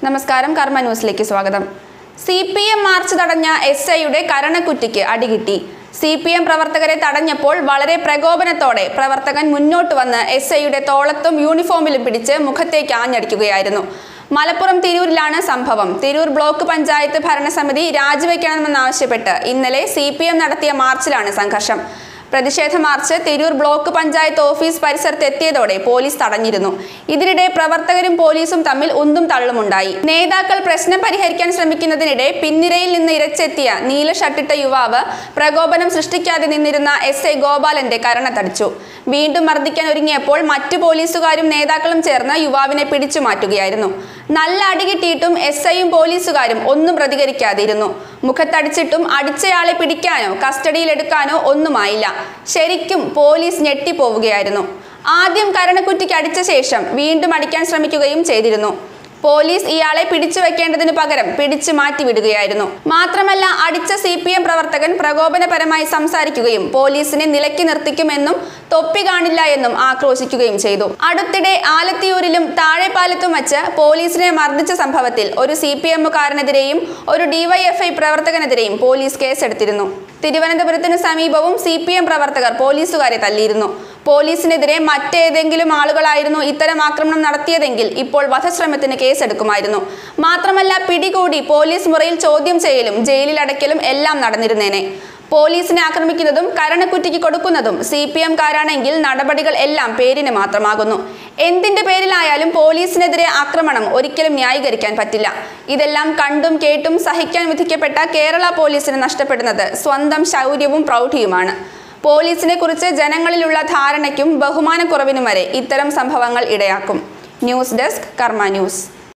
നമസ്കാരം കർമ്മ ന്യൂസിലേക്ക് സ്വാഗതം സി പി എം മാർച്ച് തടഞ്ഞ എസ് ഐയുടെ കരണക്കുറ്റിക്ക് അടികിട്ടി സി പി എം പ്രവർത്തകരെ തടഞ്ഞപ്പോൾ വളരെ പ്രകോപനത്തോടെ പ്രവർത്തകൻ മുന്നോട്ട് വന്ന് എസ് ഐയുടെ തോളത്തും യൂണിഫോമിലും പിടിച്ച് മുഖത്തേക്ക് ആഞ്ഞടിക്കുകയായിരുന്നു മലപ്പുറം തിരൂരിലാണ് സംഭവം തിരൂർ ബ്ലോക്ക് പഞ്ചായത്ത് ഭരണസമിതി രാജിവെക്കണമെന്നാവശ്യപ്പെട്ട് ഇന്നലെ സി നടത്തിയ മാർച്ചിലാണ് സംഘർഷം പ്രതിഷേധ march Tirur block panchayat office പരിസരത്ത് എത്തിയതോടെ പോലീസ് തടഞ്ഞിരുന്നു ഇതിനിടെ പ്രവർത്തകരും പോലീസും തമ്മിൽ ഉന്തും തള്ളുമുണ്ടായി നേതാക്കൾ പ്രശ്നം പരിഹരിക്കാൻ ശ്രമിക്കുന്നതിനിടെ പിൻനിരയിൽ നിന്ന് ഇരച്ചെത്തിയ നീല ഷർട്ടിട്ട യുവാവ് പ്രകോപനം സൃഷ്ടിക്കാതെ നിന്നിരുന്ന എസ് ഐ ഗോപാലന്റെ കരണത്തടിച്ചു വീണ്ടും മർദ്ദിക്കാൻ ഒരുങ്ങിയപ്പോൾ മറ്റു പോലീസുകാരും നേതാക്കളും ചേർന്ന് യുവാവിനെ പിടിച്ചു മാറ്റുകയായിരുന്നു നല്ല അടികിട്ടിയിട്ടും എസ് ഐയും പോലീസുകാരും ഒന്നും പ്രതികരിക്കാതിരുന്നു മുഖത്തടിച്ചിട്ടും അടിച്ചയാളെ പിടിക്കാനോ കസ്റ്റഡിയിലെടുക്കാനോ ഒന്നുമായില്ല ശരിക്കും പോലീസ് ഞെട്ടിപ്പോവുകയായിരുന്നു ആദ്യം കരണക്കുറ്റിക്ക് അടിച്ച ശേഷം വീണ്ടും അടിക്കാൻ ശ്രമിക്കുകയും ചെയ്തിരുന്നു പോലീസ് ഇയാളെ പിടിച്ചു വെക്കേണ്ടതിന് പകരം പിടിച്ചു മാറ്റിവിടുകയായിരുന്നു മാത്രമല്ല അടിച്ച സി പി എം പ്രവർത്തകൻ പ്രകോപനപരമായി സംസാരിക്കുകയും പോലീസിനെ നിലയ്ക്ക് നിർത്തിക്കുമെന്നും തൊപ്പി കാണില്ല എന്നും ആക്രോശിക്കുകയും ചെയ്തു അടുത്തിടെ ആലത്തിയൂരിലും താഴെപ്പാലത്തും വച്ച് പോലീസിനെ മർദ്ദിച്ച സംഭവത്തിൽ ഒരു സി പി എമ്മുകാരനെതിരെയും ഒരു ഡിവൈഎഫ്ഐ പ്രവർത്തകനെതിരെയും പോലീസ് കേസെടുത്തിരുന്നു തിരുവനന്തപുരത്തിന് സമീപവും സി പി എം പ്രവർത്തകർ പോലീസുകാരെ തല്ലിയിരുന്നു പോലീസിനെതിരെ മറ്റേതെങ്കിലും ആളുകളായിരുന്നു ഇത്തരം ആക്രമണം നടത്തിയതെങ്കിൽ ഇപ്പോൾ വധശ്രമത്തിന് കേസെടുക്കുമായിരുന്നു മാത്രമല്ല പിടികൂടി പോലീസ് മുറിയിൽ ചോദ്യം ചെയ്യലും ജയിലിൽ അടയ്ക്കലും എല്ലാം നടന്നിരുന്നേനെ പോലീസിനെ ആക്രമിക്കുന്നതും കരണക്കുറ്റിക്ക് കൊടുക്കുന്നതും സി പി എംകാരാണെങ്കിൽ നടപടികൾ എല്ലാം പേരിന് മാത്രമാകുന്നു എന്തിന്റെ പേരിലായാലും പോലീസിനെതിരെ ആക്രമണം ഒരിക്കലും ന്യായീകരിക്കാൻ പറ്റില്ല ഇതെല്ലാം കണ്ടും കേട്ടും സഹിക്കാൻ വിധിക്കപ്പെട്ട കേരള പോലീസിന് നഷ്ടപ്പെടുന്നത് സ്വന്തം ശൗര്യവും പ്രൗഢിയുമാണ് പോലീസിനെ കുറിച്ച് ജനങ്ങളിലുള്ള ധാരണയ്ക്കും ബഹുമാനക്കുറവിനും വരെ ഇത്തരം സംഭവങ്ങൾ ഇടയാക്കും ന്യൂസ് ഡെസ്ക് കർമ്മ ന്യൂസ്